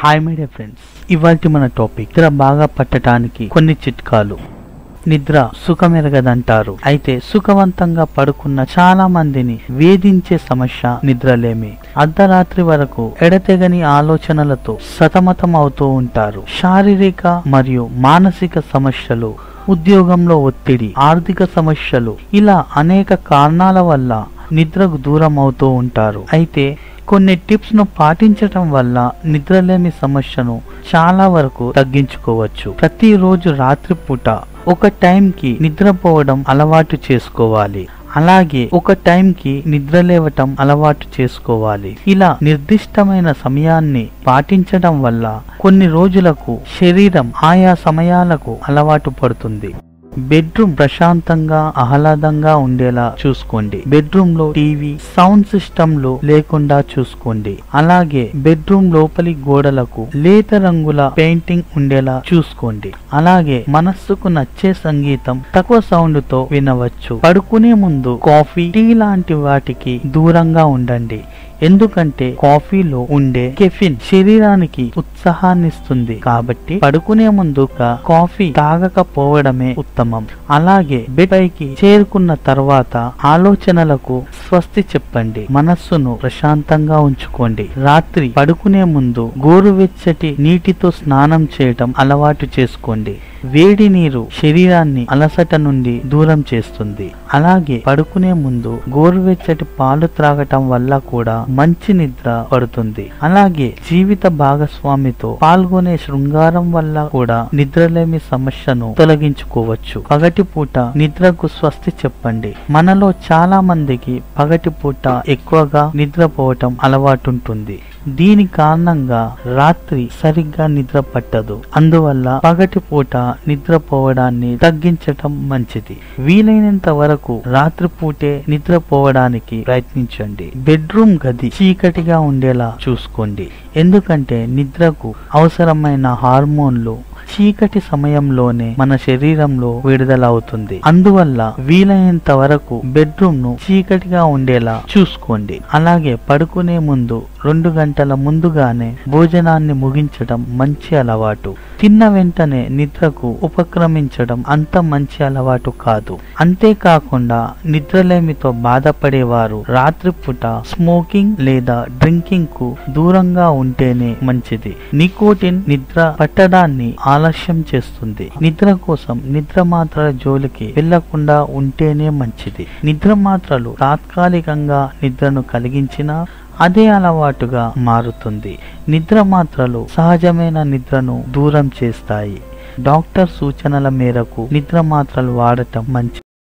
hi my dear friends ఇవాళ మన topic నిద్ర బాగా పట్టడానికి కొన్ని చిట్కాలు నిద్ర సుఖమెరగదంటారు అయితే సుఖవంతంగా పడుకున్న చాలా మందిని వేధించే సమస్య నిద్రలేమి అర్ధరాత్రి వరకు ఎడతెగని ఆలోచనలతో సతమతం అవుతూ ఉంటారు శారీరక మరియు మానసిక సమస్యలు ఉద్యోగంలో ఒత్తిడి ఆర్థిక సమస్యలు ఇలా అనేక కారణాల వల్ల నిద్రకు దూరం అవుతూ ఉంటారు అయితే కొన్ని టిప్స్ ను పాటించటం వల్ల నిద్రలేమి సమస్యను చాలా వరకు తగ్గించుకోవచ్చు ప్రతిరోజు రాత్రిపూట ఒక టైంకి నిద్రపోవడం అలవాటు చేసుకోవాలి అలాగే ఒక టైంకి నిద్ర లేవటం అలవాటు చేసుకోవాలి ఇలా నిర్దిష్టమైన సమయాన్ని పాటించడం వల్ల కొన్ని రోజులకు శరీరం ఆయా సమయాలకు అలవాటు పడుతుంది బెడ్రూమ్ ప్రశాంతంగా ఆహ్లాదంగా ఉండేలా చూసుకోండి బెడ్రూమ్ లో టీవీ సౌండ్ సిస్టమ్ లో లేకుండా చూసుకోండి అలాగే బెడ్రూమ్ లోపలి గోడలకు లేత రంగుల పెయింటింగ్ ఉండేలా చూసుకోండి అలాగే మనస్సుకు నచ్చే సంగీతం తక్కువ సౌండ్ తో వినవచ్చు పడుకునే ముందు కాఫీ టీ లాంటి వాటికి దూరంగా ఉండండి ఎందుకంటే కాఫీలో ఉండే కెఫిన్ శరీరానికి ఉత్సాహాన్నిస్తుంది కాబట్టి పడుకునే ముందుగా కాఫీ తాగకపోవడమే ఉత్తమం అలాగే బెడ్ పైకి చేరుకున్న తర్వాత ఆలోచనలకు స్వస్తి చెప్పండి మనస్సును ప్రశాంతంగా ఉంచుకోండి రాత్రి పడుకునే ముందు గోరువెచ్చటి నీటితో స్నానం చేయటం అలవాటు చేసుకోండి వేడి నీరు శరీరాన్ని అలసట నుండి దూరం చేస్తుంది అలాగే పడుకునే ముందు గోరువెచ్చటి పాలు త్రాగటం వల్ల కూడా మంచి నిద్ర పడుతుంది అలాగే జీవిత భాగస్వామితో పాల్గొనే శృంగారం వల్ల కూడా నిద్రలేమి సమస్యను తొలగించుకోవచ్చు పగటిపూట నిద్రకు స్వస్తి చెప్పండి మనలో చాలా మందికి పగటిపూట ఎక్కువగా నిద్రపోవటం అలవాటుంటుంది దీని కారణంగా రాత్రి సరిగ్గా నిద్ర పట్టదు అందువల్ల పగటి పూట నిద్రపోవడాన్ని తగ్గించటం మంచిది వీలైనంత వరకు రాత్రి పూటే నిద్రపోవడానికి ప్రయత్నించండి బెడ్రూమ్ గది చీకటిగా ఉండేలా చూసుకోండి ఎందుకంటే నిద్రకు అవసరమైన హార్మోన్లు చీకటి సమయంలోనే మన శరీరంలో విడుదలవుతుంది అందువల్ల వీలైనంత వరకు బెడ్రూమ్ ను చీకటిగా ఉండేలా చూసుకోండి అలాగే పడుకునే ముందు రెండు గంటల ముందుగానే భోజనాన్ని ముగించడం మంచి అలవాటు తిన్న వెంటనే నిద్రకు ఉపక్రమించడం అంత మంచి అలవాటు కాదు అంతేకాకుండా నిద్రలేమితో బాధపడేవారు రాత్రిపూట స్మోకింగ్ లేదా డ్రింకింగ్ కు దూరంగా ఉంటేనే మంచిది నికోటిన్ నిద్ర పట్టడాన్ని ఆలస్యం చేస్తుంది నిద్ర కోసం నిద్ర మాత్రల జోలికి వెళ్లకుండా ఉంటేనే మంచిది నిద్ర మాత్రలు తాత్కాలికంగా నిద్రను కలిగించినా అదే అలవాటుగా మారుతుంది నిద్ర మాత్రలు సహజమైన నిద్రను దూరం చేస్తాయి డాక్టర్ సూచనల మేరకు నిద్ర మాత్రలు వాడటం మంచి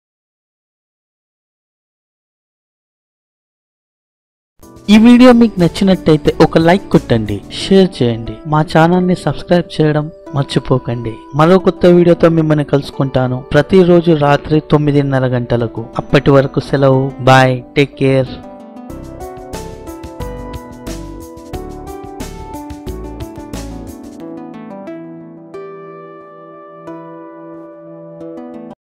ఈ వీడియో మీకు నచ్చినట్టయితే ఒక లైక్ కొట్టండి షేర్ చేయండి మా ఛానల్ ని సబ్స్క్రైబ్ చేయడం మర్చిపోకండి మరో కొత్త వీడియోతో మిమ్మల్ని కలుసుకుంటాను ప్రతిరోజు రాత్రి తొమ్మిదిన్నర గంటలకు అప్పటి వరకు సెలవు బాయ్ టేక్ కేర్